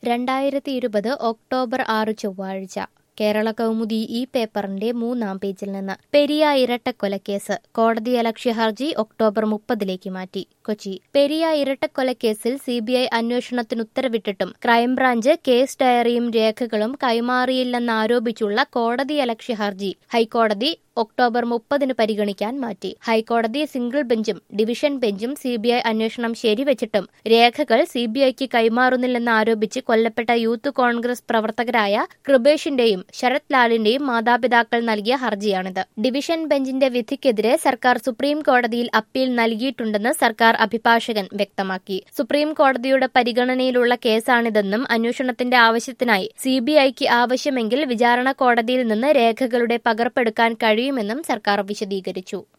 രണ്ടായിരത്തി ഇരുപത് ഒക്ടോബർ ആറ് ചൊവ്വാഴ്ച കേരള കൗമുദി ഈ പേപ്പറിന്റെ മൂന്നാം പേജിൽ നിന്ന് പെരിയ ഇരട്ടക്കൊലക്കേസ് കോടതിയലക്ഷ്യ ഹർജി ഒക്ടോബർ മുപ്പതിലേക്ക് മാറ്റി കൊച്ചി പെരിയ ഇരട്ടക്കൊലക്കേസിൽ സി ബി ഐ അന്വേഷണത്തിന് ഉത്തരവിട്ടിട്ടും ക്രൈംബ്രാഞ്ച് കേസ് ഡയറിയും രേഖകളും കൈമാറിയില്ലെന്നാരോപിച്ചുള്ള കോടതിയലക്ഷ്യ ഹർജി ഹൈക്കോടതി ഒക്ടോബർ മുപ്പതിന് പരിഗണിക്കാൻ മാറ്റി ഹൈക്കോടതി സിംഗിൾ ബെഞ്ചും ഡിവിഷൻ ബെഞ്ചും സി ബി ഐ അന്വേഷണം ശരിവച്ചിട്ടും രേഖകൾ സി ബി ഐക്ക് കൈമാറുന്നില്ലെന്ന് ആരോപിച്ച് കൊല്ലപ്പെട്ട യൂത്ത് കോൺഗ്രസ് പ്രവർത്തകരായ കൃപേഷിന്റെയും ശരത് ലാലിന്റെയും മാതാപിതാക്കൾ നൽകിയ ഹർജിയാണിത് ഡിവിഷൻ ബെഞ്ചിന്റെ വിധിക്കെതിരെ സർക്കാർ സുപ്രീം കോടതിയിൽ അപ്പീൽ നൽകിയിട്ടുണ്ടെന്ന് സർക്കാർ അഭിഭാഷകൻ വ്യക്തമാക്കി സുപ്രീം കോടതിയുടെ പരിഗണനയിലുള്ള കേസാണിതെന്നും അന്വേഷണത്തിന്റെ ആവശ്യത്തിനായി സി ബി ഐക്ക് ആവശ്യമെങ്കിൽ വിചാരണ കോടതിയിൽ നിന്ന് രേഖകളുടെ പകർപ്പെടുക്കാൻ കഴിയുമെന്നും സർക്കാർ വിശദീകരിച്ചു